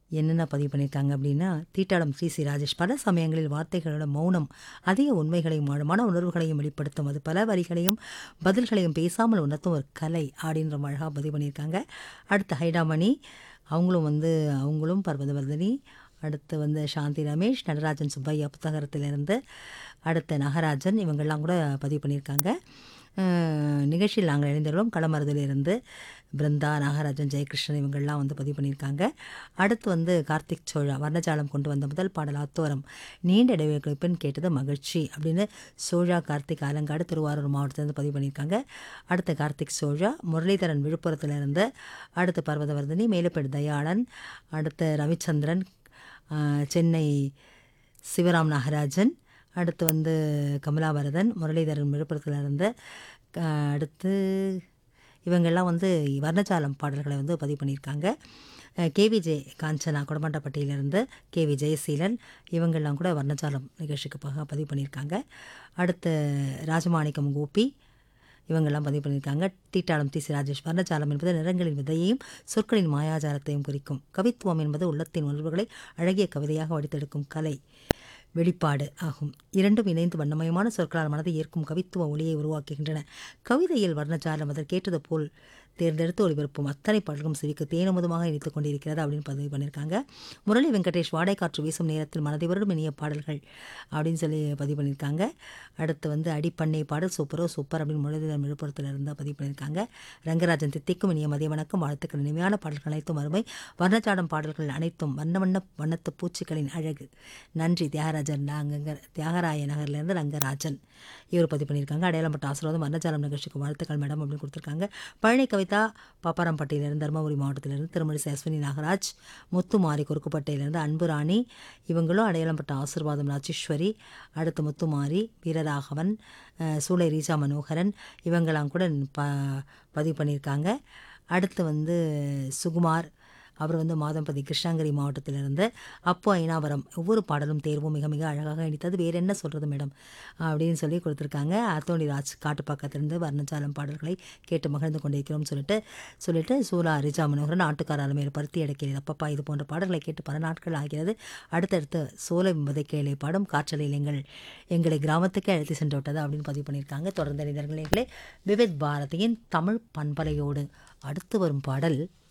என்னென்ன பதிவு பண்ணியிருக்காங்க அப்படின்னா தீட்டாளம் ஸ்ரீ சி ராஜேஷ் பல சமயங்களில் வார்த்தைகளோட மௌனம் அதிக உண்மைகளையும் ஆழமான உணர்வுகளையும் வெளிப்படுத்தும் அது பல வரிகளையும் பதில்களையும் பேசாமல் உணர்த்தும் ஒரு கலை அப்படின்ற அழகாக பதிவு பண்ணியிருக்காங்க அடுத்து ஹைடாமணி அவங்களும் வந்து அவங்களும் பர்வதவர்தினி அடுத்து வந்து சாந்தி ரமேஷ் நடராஜன் சுப்பையா புத்தகத்திலிருந்து அடுத்து நகராஜன் இவங்கெல்லாம் கூட பதிவு பண்ணியிருக்காங்க அஹ், நிகழ்ச்சியில் நாங்கள் இணைந்துள்ளோம் களமருதிலிருந்து பிருந்தா நாகராஜன் ஜெயகிருஷ்ணன் இவங்கெல்லாம் வந்து பதிவு பண்ணியிருக்காங்க அடுத்து வந்து கார்த்திக் சோழா வர்ணஜாலம் கொண்டு வந்த முதல் பாடல் ஆத்தோரம் நீண்ட இடைவெளிக்கு பின் கேட்டது மகிழ்ச்சி அப்படின்னு சோழா கார்த்திக் அலங்காடு திருவாரூர் மாவட்டத்திலிருந்து பதிவு பண்ணியிருக்காங்க அடுத்து கார்த்திக் சோழா முரளிதரன் விழுப்புரத்திலிருந்து அடுத்து பர்வதவர்தினி மேலுப்பேடு தயாளன் அடுத்து ரவிச்சந்திரன் ஆஹ், சென்னை சிவராம் நாகராஜன் அடுத்து வந்து கமலாபரதன் முரளிதரன் விழுப்புரத்திலிருந்து ஆஹ், அடுத்து இவங்கெல்லாம் வந்து வர்ணஜாலம் பாடல்களை வந்து பதிவு பண்ணியிருக்காங்க கேவி ஜெய் காஞ்சனா குடமாட்டப்பட்டியிலிருந்து கேவி ஜெயசீலன் இவங்கெல்லாம் கூட வர்ணஜாலம் நிகழ்ச்சிக்கு பக பதிவு பண்ணியிருக்காங்க அடுத்து ராஜமாணிக்கம் கோபி இவங்கெல்லாம் பதிவு பண்ணியிருக்காங்க தீட்டாளம் டி சி ராஜேஷ் வர்ணஜாலம் என்பது நிறங்களின் விதையையும் சொற்களின் மாயாஜாலத்தையும் குறிக்கும் கவித்துவம் என்பது உள்ளத்தின் உணர்வுகளை அழகிய கவிதையாக வடித்தெடுக்கும் கலை வெளிப்பாடு ஆகும் இரண்டும் இணைந்து வண்ணமயமான சொற்களால் மனதை ஏற்கும் கவித்துவ ஒளியை உருவாக்குகின்றன கவிதையில் வர்ணஜாலம் அதற்கேற்றது போல் தேர்ந்தெடுத்து ஒளிபரப்பும் அத்தனை பாடல்களும் செவிக்கு தேனமுதமாக இணைத்துக் கொண்டிருக்கிறது அப்படின்னு பதிவு பண்ணியிருக்காங்க முரளி வெங்கடேஷ் வாடைக்காற்று வீசும் நேரத்தில் மனதை வருடும் இனிய பாடல்கள் அப்படின்னு சொல்லி பதிவு பண்ணியிருக்காங்க அடுத்து வந்து அடிப்பண்ணை பாடல் சூப்பரோ சூப்பர் அப்படின்னு முரளிதரன் விழுப்புரத்தில் இருந்தால் பதிவு பண்ணியிருக்காங்க ரங்கராஜன் தித்திக்கும் இனிய மதிய வணக்கம் வாழ்த்துக்கள் இனிமையான பாடல்கள் அனைத்தும் அருமை வர்ணச்சாடம் பாடல்கள் அனைத்தும் வண்ண வண்ண வண்ணத்து பூச்சிகளின் அழகு நன்றி தியாகராஜன் நாங்கள் தியாகராய நகர்லேருந்து ரங்கராஜன் இவர் பதிவு பண்ணியிருக்காங்க அடையாளப்பட்ட ஆசீர்வாதம் வர்ணஜாலம் நிகழ்ச்சிக்கு வாழ்த்துக்கள் மேடம் அப்படின்னு கொடுத்துருக்காங்க பழனி கவிதா பாப்பாரம்பட்டியிலிருந்து தருமபுரி மாவட்டத்திலிருந்து திருமணி அஸ்வினி நாகராஜ் முத்துமாரி குறுக்குப்பட்டையிலிருந்து அன்பு ராணி இவங்களும் அடையாளப்பட்ட ஆசீர்வாதம் ராஜேஸ்வரி அடுத்து முத்துமாரி வீரராகவன் அஹ், சூளை ரீஜா மனோகரன் இவங்கெல்லாம் கூட ப பதிவு பண்ணியிருக்காங்க அடுத்து வந்து சுகுமார் அவர் வந்து மாதம்பதி கிருஷ்ணகிரி மாவட்டத்திலிருந்து அப்போ ஐனாவரம் ஒவ்வொரு பாடலும் தேர்வும் மிக மிக அழகாக இனித்தது வேறு என்ன சொல்கிறது மேடம் அப்படின்னு சொல்லி கொடுத்துருக்காங்க அத்தோணி ராஜ் காட்டுப்பாக்கத்திலிருந்து வர்ணஜாலம் பாடல்களை கேட்டு மகிழ்ந்து கொண்டிருக்கிறோம் சொல்லிட்டு சொல்லிட்டு சூலா ரிஜா மனோகரன் ஆட்டுக்கார அலமையில் பருத்தி அடைக்கிறது அப்பப்பா இது போன்ற பாடல்களை கேட்டு பல நாட்கள் ஆகிறது அடுத்தடுத்து சோலை விதைக்கையிலே பாடும் காற்றலையில் எங்கள் எங்களை கிராமத்துக்கே அழைத்து சென்று விட்டது அப்படின்னு பதிவு பண்ணியிருக்காங்க தொடர்ந்து இணைந்தர்களே விவித் பாரதியின் தமிழ் பண்பலையோடு அடுத்து வரும் பாடல்